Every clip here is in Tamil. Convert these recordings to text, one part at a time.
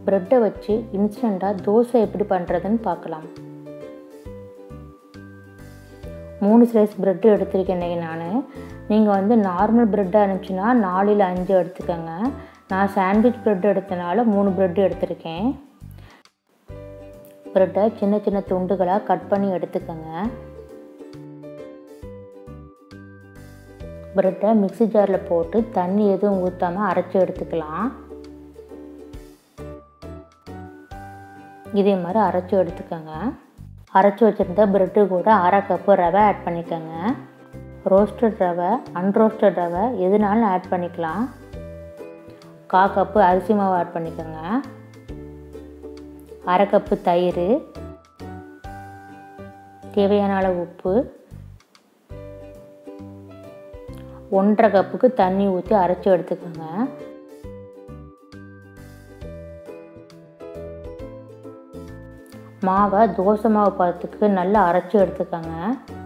ப்ரெட்டை வச்சு இன்ஸ்டண்ட்டாக தோசை எப்படி பண்ணுறதுன்னு பார்க்கலாம் மூணு ஸ்லைஸ் ப்ரெட்டு எடுத்திருக்கேன் இன்றைக்கி நான் நீங்கள் வந்து நார்மல் ப்ரெட்டாக இருந்துச்சுன்னா நாலில் அஞ்சு எடுத்துக்கோங்க நான் சாண்ட்விச் ப்ரெட் எடுத்தனால மூணு ப்ரெட்டு எடுத்திருக்கேன் ப்ரெட்டை சின்ன சின்ன துண்டுகளாக கட் பண்ணி எடுத்துக்கோங்க ப்ரெட்டை மிக்ஸி ஜாரில் போட்டு தண்ணி எதுவும் ஊற்றாமல் அரைச்சி எடுத்துக்கலாம் இதே மாதிரி அரைச்சி எடுத்துக்கோங்க அரைச்சி வச்சுருந்த ப்ரெட்டு கூட அரை கப்பு ரவை ஆட் பண்ணிக்கோங்க ரோஸ்டட் ரவை அன்ரோஸ்டட் ரவை எதுனாலும் ஆட் பண்ணிக்கலாம் கா கப்பு அரிசி மாவு ஆட் பண்ணிக்கோங்க அரை கப்பு தயிர் தேவையான அளவு உப்பு ஒன்றரை கப்புக்கு தண்ணி ஊற்றி அரைச்சி எடுத்துக்கோங்க மாவை தோசை மாவு பதத்துக்கு நல்லா அரைச்சி எடுத்துக்கோங்க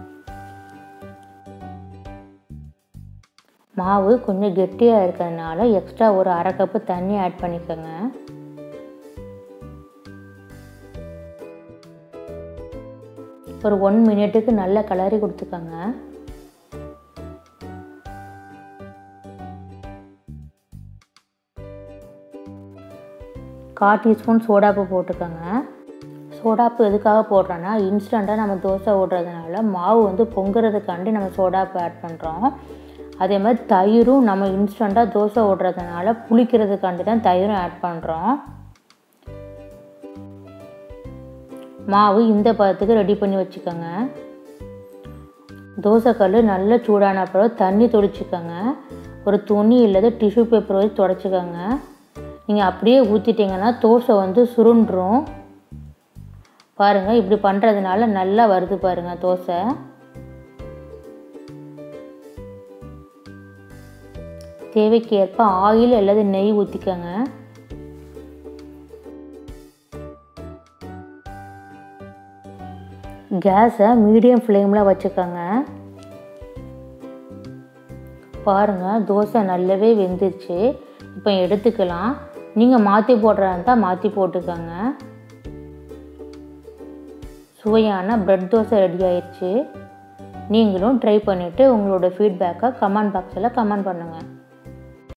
மாவு கொஞ்சம் கெட்டியாக இருக்கிறதுனால எக்ஸ்ட்ரா ஒரு அரை கப்பு தண்ணி ஆட் பண்ணிக்கோங்க ஒரு ஒன் மினிட்டுக்கு நல்லா கலரி கொடுத்துக்கோங்க கால் டீஸ்பூன் சோடாப்பு போட்டுக்கோங்க சோடாப்பு எதுக்காக போடுறோன்னா இன்ஸ்டண்ட்டாக நம்ம தோசை ஓடுறதுனால மாவு வந்து பொங்குறதுக்காண்டி நம்ம சோடாப்பு ஆட் பண்ணுறோம் அதே மாதிரி தயிரும் நம்ம இன்ஸ்டண்ட்டாக தோசை ஓடுறதுனால புளிக்கிறதுக்காண்டி தான் தயிரும் ஆட் பண்ணுறோம் மாவு இந்த பதத்துக்கு ரெடி பண்ணி வச்சுக்கோங்க தோசைக்கல் நல்லா சூடான அப்புறம் தண்ணி தொளிச்சுக்கோங்க ஒரு துணி இல்லாத டிஷ்யூ பேப்பர் வச்சு தொடச்சிக்கோங்க நீங்கள் அப்படியே ஊற்றிட்டிங்கன்னா தோசை வந்து சுருண்டுரும் பாருங்கள் இப்படி பண்ணுறதுனால நல்லா வருது பாருங்கள் தோசை தேவைக்கு ஏற்ப ஆயில் அல்லது நெய் ஊற்றிக்கோங்க கேஸை மீடியம் ஃப்ளேமில் வச்சுக்கோங்க பாருங்கள் தோசை நல்லாவே வெந்துருச்சு இப்போ எடுத்துக்கலாம் நீங்கள் மாற்றி போடுறதா இருந்தால் மாற்றி போட்டுக்கோங்க சுவையான ப்ரெட் தோசை ரெடி ஆயிடுச்சு நீங்களும் ட்ரை பண்ணிவிட்டு உங்களோட ஃபீட்பேக்கை கமெண்ட் பாக்ஸில் கமெண்ட் பண்ணுங்கள்